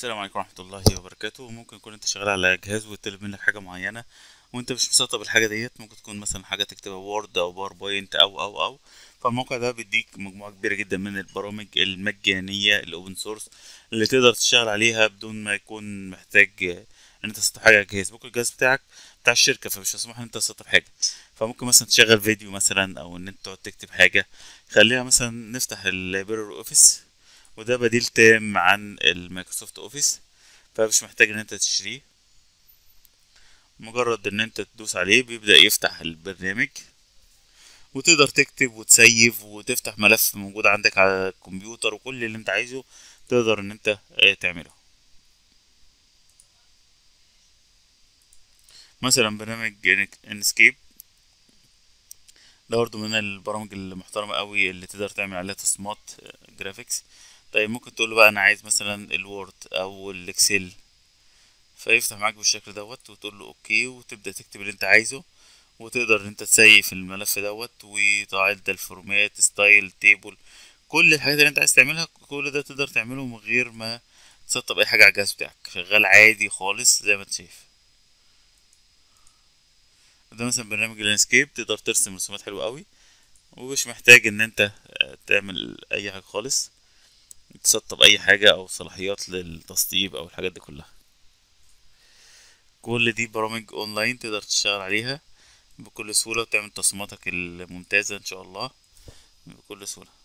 السلام عليكم ورحمة الله وبركاته ممكن يكون انت شغال على جهاز ويطلب منك حاجة معينة وانت مش مسطب الحاجة ديت ممكن تكون مثلا حاجة تكتبها وورد او باوربوينت او او او فالموقع ده بيديك مجموعة كبيرة جدا من البرامج المجانية الاوبن سورس اللي تقدر تشتغل عليها بدون ما يكون محتاج ان انت تسطب حاجة على الجهاز ممكن الجهاز بتاعك بتاع الشركة فمش مسموح ان انت تسطب حاجة فممكن مثلا تشغل فيديو مثلا او ان انت تقعد تكتب حاجة خلينا مثلا نفتح اللايبراري اوفيس وده بديل تام عن المايكروسوفت اوفيس فمش محتاج ان انت تشتريه مجرد ان انت تدوس عليه بيبدأ يفتح البرنامج وتقدر تكتب وتسيف وتفتح ملف موجود عندك على الكمبيوتر وكل اللي انت عايزه تقدر ان انت اه تعمله مثلا برنامج انسكيب ده برضه من البرامج المحترمة قوي اللي تقدر تعمل عليها تصميمات جرافيكس طيب ممكن تقول له بقى انا عايز مثلا الوورد او الاكسل فيفتح معاك بالشكل دوت وتقول له اوكي وتبدا تكتب اللي انت عايزه وتقدر ان انت تسيف الملف دوت وتعدل الفورمات ستايل تيبل كل الحاجات اللي انت عايز تعملها كل ده تقدر تعمله من غير ما تسطب اي حاجه على الجهاز بتاعك شغال عادي خالص زي ما انت شايف ده مثلا برنامج اللاندسكيب تقدر ترسم رسومات حلوه قوي ومش محتاج ان انت تعمل اي حاجه خالص تسطب اي حاجة او صلاحيات للتسطيب او الحاجات دي كلها كل دي برامج اونلاين تقدر تشتغل عليها بكل سهولة وتعمل تصميماتك الممتازة ان شاء الله بكل سهولة